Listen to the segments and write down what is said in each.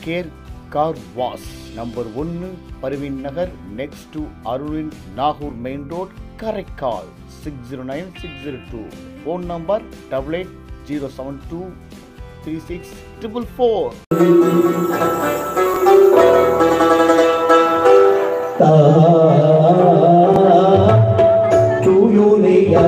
Care car wash number ஒன்று பர்வீன் நகர் next to அருளின் Nagore main road Karaikal six zero nine six zero two phone number double eight zero seven two three six triple four to you ya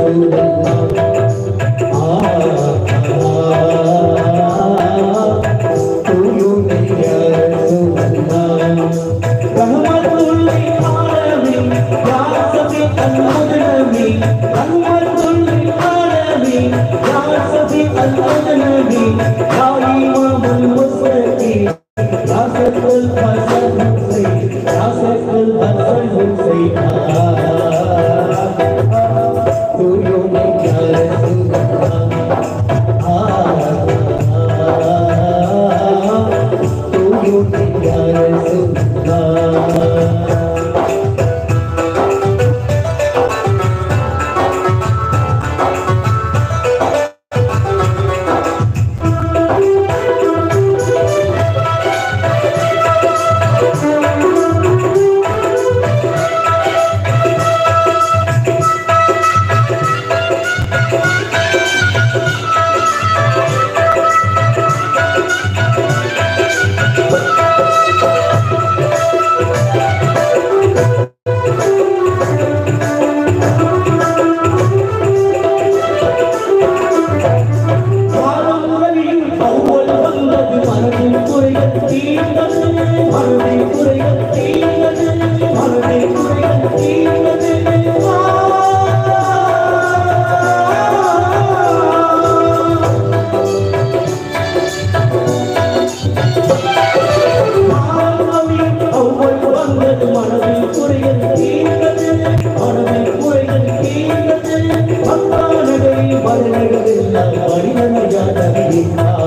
Rasulullah to you ya Rasulullah rahmatul lil alamin ya safi al mujnami rahmatul lil alamin ya safi al mujnami ya imam al mustaqim ya safi al hasan husain ya safi al hasan husain to you ya Rasulullah to you ya Rasulullah வாரம் உறவில் அவ்வல் வந்தது மனதில் குறைகள் தீர்ந்தது மனதில் குறைகள் தீர்ந்தது மனதில் குறைகள் தீர்ந்தது அவ்வள் வந்தது மனதில் குறைகள் தீர்ந்தது மனதில் குறைகள் தீர்ந்தது மக்கானதை மறுநடுவெல்லாம் மனிதனையானதை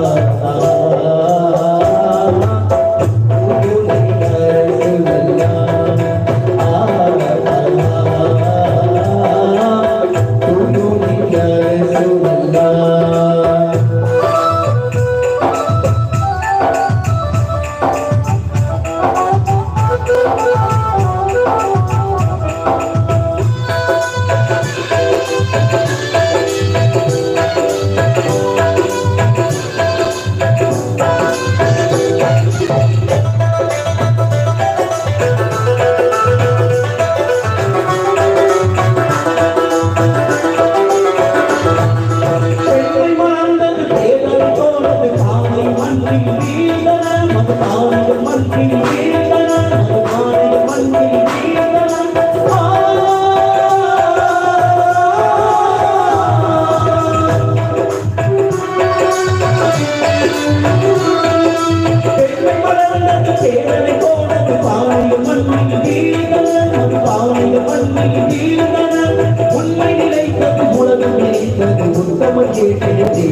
பெண்மை மறந்தது தேவன் போனது காமை மண்ணில் வீழ்ந்தன மது காணிகள் மண்ணில் வீழ்ந்தன மது காணிகள் மண்ணில் வீழ்ந்தன பெண்மை மறந்தது தேவனை போனது காணிகள் மண்ணில் வீழ்ந்தன மது காணிகள் மண்ணில் வீழ்ந்தன உண்மை நிலைத்தது உலகம் நிலைத்தது உத்தம கேட்டது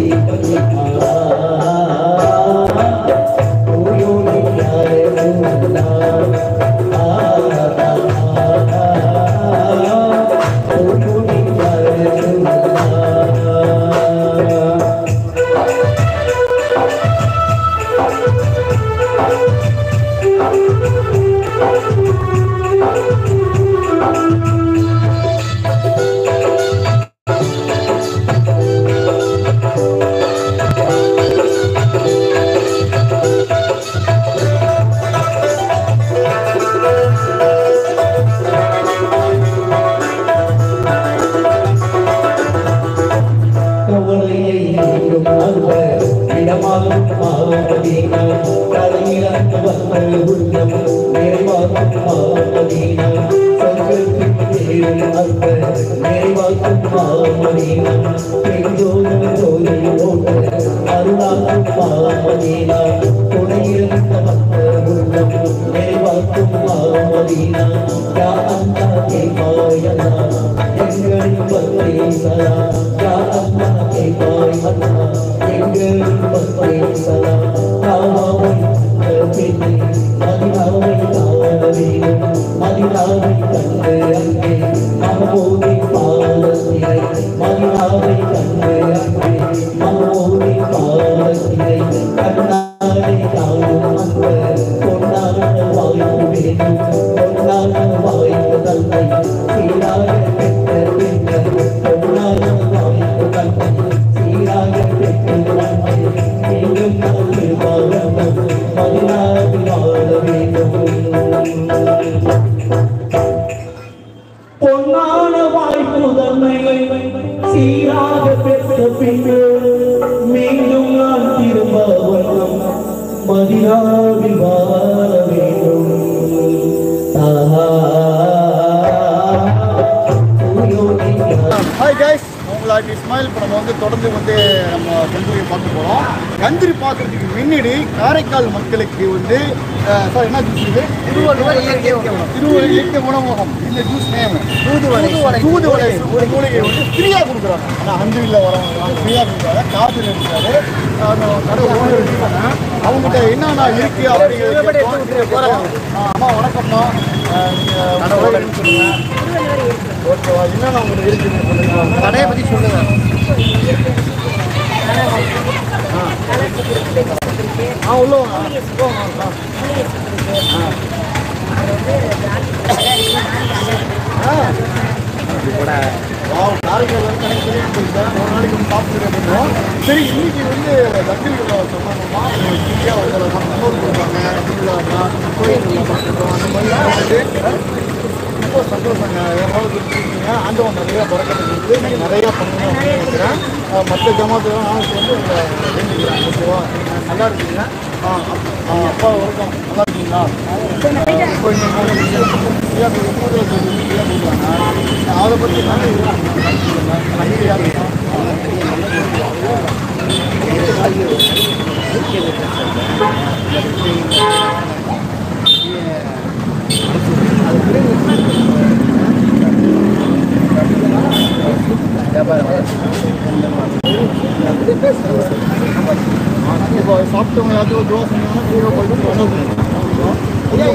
கவலையை நீங்கும் அன்பர் இடமாகும் மாவதீனா தலையிறந்து வந்த உள்ளம் நிறைவாக்கும் மாவதீனா சங்கத்தின் தேடும் அன்பர் நிறைவாக்கும் மாவதீனா பெண்ஜோதன ஜோதி ஓட்ட அருளாக்கும் மாவதீனா துணையிறந்த வந்த உள்ளம் நிறைவாக்கும் மாவதீனா யா அந்தா தேவாயனா எங்களின் பத்தேசலா யா அம்மா தேவாய் அண்ணா எங்களின் பத்தேசலா காவாவை பெண்ணே மதினாவை காண வேண்டும் மதினாவை கண்டு அங்கே மகமோதி பாலத்திரை மதினாவை கண்டு அங்கே மகமோதி பாலத்திரை கண்ணாடி காணும் வேண்டும் பொன்னான வாய்ப்பு தந்தை சீராக பெற்ற பின்னர் பொன்னான வாய்ப்பு தந்தை சீராக பெற்ற நன்மை மீண்டும் நமக்கு வாழவும் மதினாக வாழ வேண்டும் பொன்னான வாய்ப்பு தன்னை சீராக பெற்ற பின்பு மீண்டும் நான் திரும்ப வண்ணம் மதினாவில் வாழ வேண்டும் ஆஹா. தூயோனியா ஹாய் கைஸ் உங்களாக்கு இஸ்மாயில் இப்போ நம்ம வந்து தொடர்ந்து வந்து நம்ம கந்திரியை பார்க்க போகிறோம் கந்திரி பார்க்கறதுக்கு முன்னாடி காரைக்கால் மக்களுக்கு வந்து சார் என்ன ஜூஸ் இது திருவள்ளுவர் திருவள்ளுவர் இயற்கை உணவகம் இந்த ஜூஸ் நேம் தூதுவளை தூதுவளை ஒரு மூலிகை வந்து ஃப்ரீயாக கொடுக்குறாங்க ஆனால் அஞ்சுவில் வரவங்க ஃப்ரீயாக கொடுக்குறாங்க காசு இருக்காரு அந்த கடை ஓனர் இருக்காங்க அவங்ககிட்ட என்னென்ன இருக்கு அப்படிங்கிறது அம்மா வணக்கம்மா நீங்கள் சொல்லுங்க ஓகேவா என்னென்ன உங்களுக்கு இருக்குன்னு சொல்லுங்க கடையை பற்றி சொல்லுங்க ஆ உள்ள வாங்க உள்ள வாங்க ஆ வாவ், காரைக்கால் வந்து எனக்கு தெரியும் சொல்லிட்டேன். ஒரு நாளைக்கு வந்து சாப்பிட்டு இருக்கோம். சரி இன்னைக்கு வந்து தக்கிரிகள் சொன்னாங்கம்மா ஃப்ரீயாக வந்து சப்போர்ட் கொடுப்பாங்க திருவிழாக்கா கோயில்களில் பார்த்துருக்கோம் அந்த மாதிரி வந்து ரொம்ப சந்தோஷங்க எவ்வளவு இருக்கீங்க ஆண்டவன் நிறைய பறக்கிறது கொடுத்து நீங்கள் நிறையா பண்ணணும் அப்படின்னு நினைக்கிறேன் அஹ் மற்ற ஜமாத்துலாம் நானும் சேர்ந்து உங்களை வேண்டிக்கிறேன் ஓகேவா நீங்கள் நல்லா இருக்கீங்க ஆ ஆ, அப்பா வணக்கம் நல்லா இருக்கீங்களா இப்போ இந்த மூணு விஷயம் ஃப்ரீயாக கொடுக்குறாங்க ஃப்ரீயாக கொடுக்குறாங்க அதை பற்றி நாங்கள் இப்போ சாப்பிட்டவங்க யாரும் தோசை சொன்னீங்கன்னா கீழே போயிட்டு ஒன்று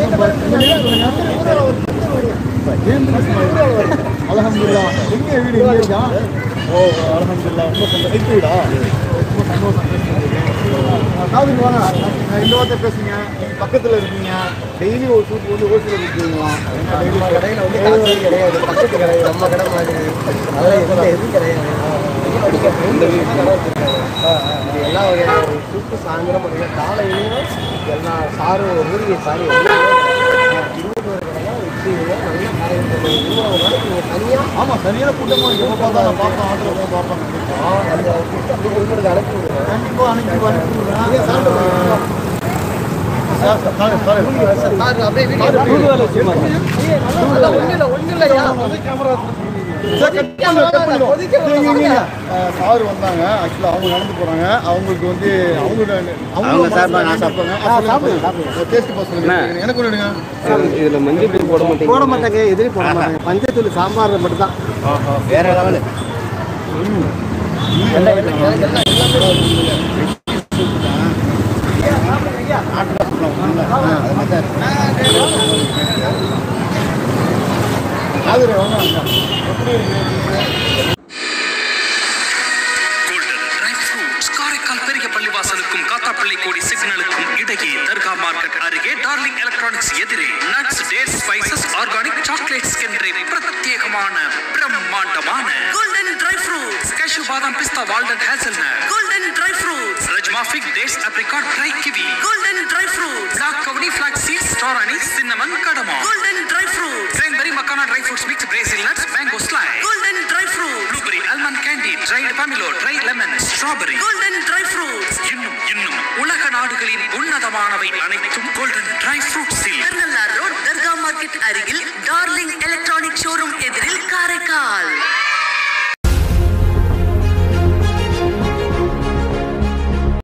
அலமதுல்லா எங்க வீடு இல்லையா ஓ அலமதுல்லா ரொம்ப சந்தோஷம் எங்க வீடா ரொம்ப சந்தோஷம் காதுக்கு வாங்க நான் இந்த வார்த்தை பேசுங்க நீங்க பக்கத்துல இருக்கீங்க டெய்லி ஒரு சூட் வந்து ஹோல்சேல் விற்கிறீங்களா நம்ம கடையில் வந்து காசு கிடையாது பக்கத்து கடை நம்ம கடை மாதிரி அதெல்லாம் எந்த எதுவும் கிடையாது இந்த வீடு கடை வச்சிருக்காங்க இது எல்லா வகையான ஒரு சூப்பு சாயந்தரம் பார்த்தீங்கன்னா காலையிலையும் எல்லா சாரும் ஊரிய சாரி இருபது ஒரு கடை தான் இட்லி நல்லா காலையில் இருபது நாளைக்கு நீங்கள் தனியாக ஆமா சரியான கூட்டமா இருக்கு எப்போ பார்த்தா நான் பார்ப்பேன் ஆர்டர் தான் பார்ப்பேன் கண்டிப்பா அந்த அப்படி உங்களுக்கு அனுப்பி விடுங்க கண்டிப்பா அனுப்பி அனுப்பி விடுறேன் sir sir sir sir sir அப்படியே வீடியோ ஒன்றும் இல்லை ஒன்றும் இல்லையா சார், கட் பண்ணு, கட் பண்ணிடுவோம். இங்க, இங்க, இங்க. அஹ், சார் வந்தாங்க ஆக்சுவலாக அவங்க நடந்து போறாங்க அவங்களுக்கு வந்து அவங்க அவங்க சார்பாக நான் சாப்பிடுங்க டேஸ்ட் பாஸ் சொல்லுங்க எனக்கு ஒன்று எடுங்க இதில் மஞ்சள் தூள் போட மாட்டேங்க போட மாட்டாங்க எதிரி போட மாட்டாங்க பஞ்சத்தூள் சாம்பார் மட்டும் தான் வேற லெவலு ஆதரவு வாங்க எப்படி இருக்கு கோல்டன் ட்ரை ஃப்ரூட்ஸ் காரைக்கால் பெரிய பள்ளிவாசலுக்கும் காத்தாப்பள்ளி கோடி சிக்னலுக்கும் இடையே தர்கா மார்க்கெட் அருகே டார்லிங் எலக்ட்ரானிக்ஸ் எதிரே nuts dates spices organic chocolates என்ற பிரத்யேகமான பிரம்மாண்டமான கோல்டன் ட்ரை ஃப்ரூட்ஸ் கேஷு பாதாம் பிஸ்தா வால்டன் ஹேசல்நட் கோல்டன் ட்ரை ஃப்ரூட்ஸ் ரஜ்மா fig dates apricot dry kiwi golden dry fruits black கவனி ஃபிளாக் சீட்ஸ் ஸ்டாரானி சின்னமன் கடமா golden dry fruits cranberry makhana dry fruits mix Brazil nuts mango slice golden dry fruit blueberry almond candy dried pomelo dry lemon strawberry golden dry fruits இன்னும் இன்னும் உலக நாடுகளின் உன்னதமானவை அனைத்தும் golden dry ஃப்ரூட்ஸில் Thirunallar road தர்கா market அருகில் டார்லிங் எலக்ட்ரானிக் ஷோரூம் எதிரில் காரைக்கால்